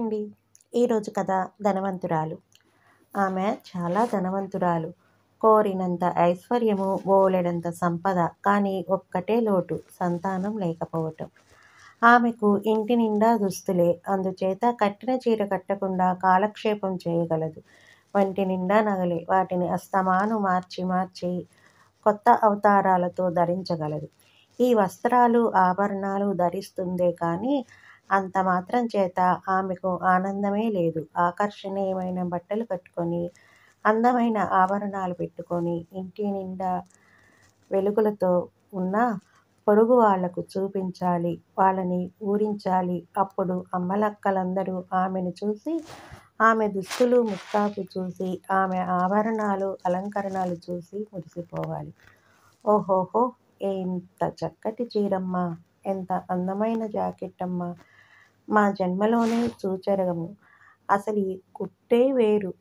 అండి ఈరోజు కథ ధనవంతురాలు ఆమె చాలా ధనవంతురాలు కోరినంత ఐశ్వర్యము బోలెడంత సంపద కానీ ఒక్కటే లోటు సంతానం లేకపోవటం ఆమెకు ఇంటి నిండా దుస్తులే అందుచేత కట్టిన చీర కట్టకుండా కాలక్షేపం చేయగలదు వంటి నిండా నగలే వాటిని అస్తమాను మార్చి మార్చి కొత్త అవతారాలతో ధరించగలదు ఈ వస్త్రాలు ఆభరణాలు ధరిస్తుందే కానీ అంత మాత్రం చేత ఆమెకు ఆనందమే లేదు ఆకర్షణీయమైన బట్టలు కట్టుకొని అందమైన ఆభరణాలు పెట్టుకొని ఇంటి నిండా వెలుగులతో ఉన్న పొరుగు వాళ్లకు చూపించాలి వాళ్ళని ఊరించాలి అప్పుడు అమ్మలక్కలందరూ ఆమెను చూసి ఆమె దుస్తులు ముస్తాబు చూసి ఆమె ఆభరణాలు అలంకరణలు చూసి మురిసిపోవాలి ఓహోహో ఎంత చక్కటి చీరమ్మా ఎంత అందమైన జాకెట్ అమ్మా మా జన్మలోనే చూచెరగము అసలు ఈ కుట్టే వేరు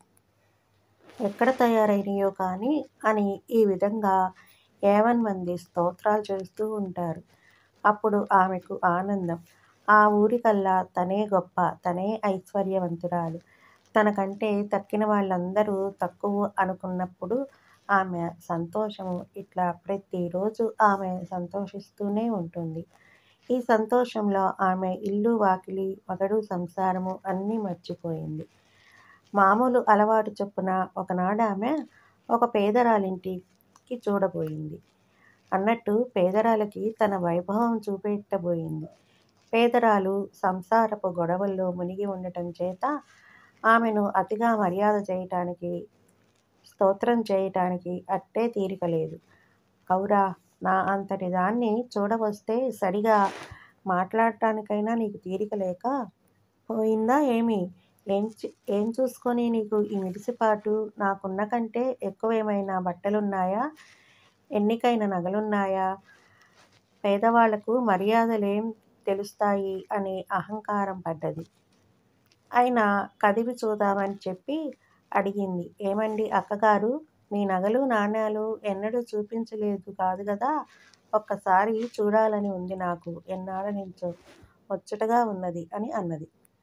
ఎక్కడ తయారైనయో కానీ అని ఈ విధంగా ఏవన్ మంది స్తోత్రాలు చేస్తూ ఉంటారు అప్పుడు ఆమెకు ఆనందం ఆ ఊరికల్లా తనే గొప్ప తనే ఐశ్వర్యవంతురాలు తనకంటే తక్కిన వాళ్ళందరూ తక్కువ అనుకున్నప్పుడు ఆమె సంతోషము ఇట్లా ప్రతిరోజు ఆమె సంతోషిస్తూనే ఉంటుంది ఈ సంతోషంలో ఆమె ఇల్లు వాకిలి మగడు సంసారము అన్నీ మర్చిపోయింది మామూలు అలవాటు చొప్పున ఒకనాడు ఆమె ఒక పేదరాలింటికి చూడబోయింది అన్నట్టు పేదరాలకి తన వైభవం చూపెట్టబోయింది పేదరాలు సంసారపు గొడవల్లో మునిగి ఉండటం చేత ఆమెను అతిగా మర్యాద చేయటానికి స్తోత్రం చేయటానికి అట్టే తీరిక లేదు అవురా నా అంతటి దాన్ని చూడవస్తే సరిగా మాట్లాడటానికైనా నీకు తీరిక లేక పోయిందా ఏమి ఏం ఏం చూసుకొని నీకు ఈ మిడిసిపాటు నాకున్న కంటే ఎక్కువేమైనా బట్టలున్నాయా ఎన్నికైన నగలున్నాయా పేదవాళ్లకు మర్యాదలేం తెలుస్తాయి అని అహంకారం పడ్డది అయినా కదివి చూద్దామని చెప్పి అడిగింది ఏమండి అక్కగారు మీ నగలు నాణ్యాలు ఎన్నడూ చూపించలేదు కాదు కదా ఒక్కసారి చూడాలని ఉంది నాకు ఎన్నాళ్ళ నుంచో ముచ్చటగా ఉన్నది అని అన్నది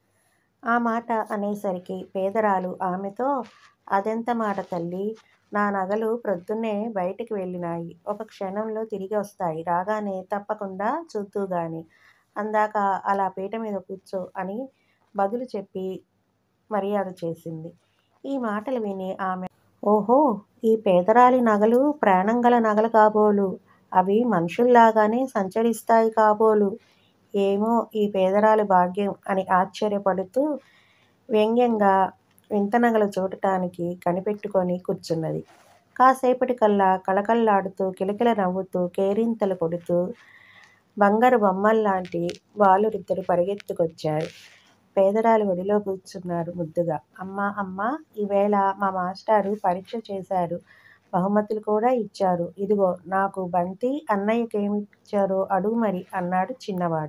ఆ మాట అనేసరికి పేదరాలు ఆమెతో అదెంత మాట తల్లి నా నగలు ప్రొద్దున్నే బయటికి వెళ్ళినాయి ఒక క్షణంలో తిరిగి వస్తాయి రాగానే తప్పకుండా చూద్దుగాని అందాక అలా పీట మీద కూర్చో అని బదులు చెప్పి మర్యాద చేసింది ఈ మాటలు విని ఆమె ఓహో ఈ పేదరాలి నగలు ప్రాణం గల నగలు కాబోలు అవి మనుషుల్లాగానే సంచరిస్తాయి కాబోలు ఏమో ఈ పేదరాలి భాగ్యం అని ఆశ్చర్యపడుతూ వ్యంగ్యంగా వింత నగలు చూడటానికి కనిపెట్టుకొని కూర్చున్నది కాసేపటికల్లా కళకళలాడుతూ కిలకిల నవ్వుతూ కేరింతలు కొడుతూ బంగారు బొమ్మల్లాంటి బాలురిద్దరు పరిగెత్తుకొచ్చారు పేదరాలు ఒడిలో కూర్చున్నారు ముద్దుగా అమ్మా అమ్మా ఈవేళ మా మాస్టారు పరీక్ష చేశారు బహుమతులు కూడా ఇచ్చారు ఇదిగో నాకు బంతి అన్నయ్యకేమిచ్చారో అడుగు మరి అన్నాడు చిన్నవాడు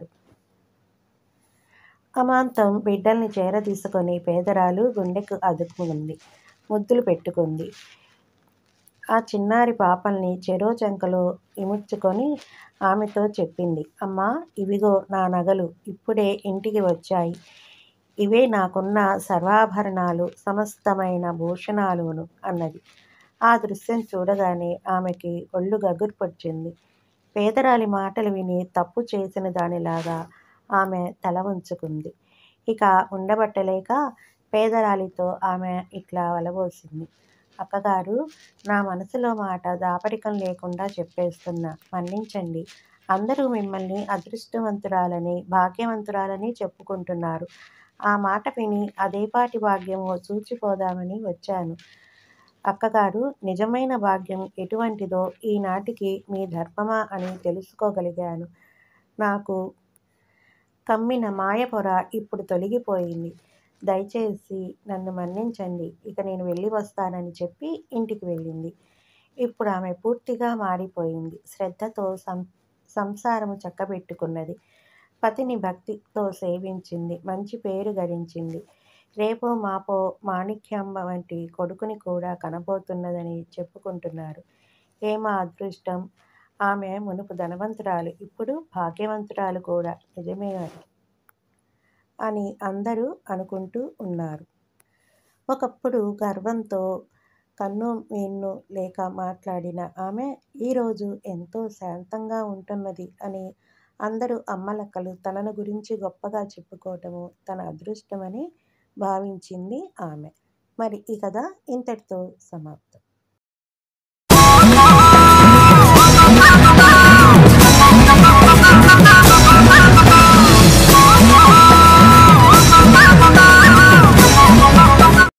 అమాంతం బిడ్డల్ని చేరదీసుకొని పేదరాలు గుండెకు అదుపుకుంది ముద్దులు పెట్టుకుంది ఆ చిన్నారి పాపల్ని చెరో చెంకలో ఇముడ్చుకొని ఆమెతో చెప్పింది అమ్మా ఇవిగో నా నగలు ఇప్పుడే ఇంటికి వచ్చాయి ఇవే నాకున్న సర్వాభరణాలు సమస్తమైన భూషణాలును అన్నది ఆ దృశ్యం చూడగానే ఆమెకి ఒళ్ళు గగుర్పొచ్చింది పేదరాలి మాటలు విని తప్పు చేసిన దానిలాగా ఆమె తల వంచుకుంది ఇక ఉండబట్టలేక పేదరాలితో ఆమె ఇట్లా వలబోసింది అక్కగారు నా మనసులో మాట దాపరికం లేకుండా చెప్పేస్తున్నా మన్నించండి అందరూ మిమ్మల్ని అదృష్టవంతురాలని భాగ్యవంతురాలని చెప్పుకుంటున్నారు ఆ మాట విని అదేపాటి భాగ్యమో చూచిపోదామని వచ్చాను అక్కగారు నిజమైన భాగ్యం ఎటువంటిదో ఈనాటికి మీ ధర్మమా అని తెలుసుకోగలిగాను నాకు కమ్మిన మాయపొర ఇప్పుడు తొలగిపోయింది దయచేసి నన్ను మన్నించండి ఇక నేను వెళ్ళి వస్తానని చెప్పి ఇంటికి వెళ్ళింది ఇప్పుడు ఆమె పూర్తిగా మారిపోయింది శ్రద్ధతో సం సంసారము చక్కబెట్టుకున్నది పతిని భక్తితో సేవించింది మంచి పేరు గడించింది రేపో మాపో మాణిక్యాంబ వంటి కొడుకుని కూడా కనబోతున్నదని చెప్పుకుంటున్నారు ఏమా అదృష్టం ఆమె మునుపు ధనవంతురాలు ఇప్పుడు భాగ్యవంతురాలు కూడా నిజమే అది అని అందరూ అనుకుంటూ ఉన్నారు. ఒకప్పుడు గర్వంతో కన్ను మిన్ను లేక మాట్లాడిన ఆమె ఈరోజు ఎంతో శాంతంగా ఉంటున్నది అని అందరు అమ్మలక్కలు తనను గురించి గొప్పగా చెప్పుకోవటము తన అదృష్టమని భావించింది ఆమె. మరి ఈ కథ ఇంతటితో సమాప్తం.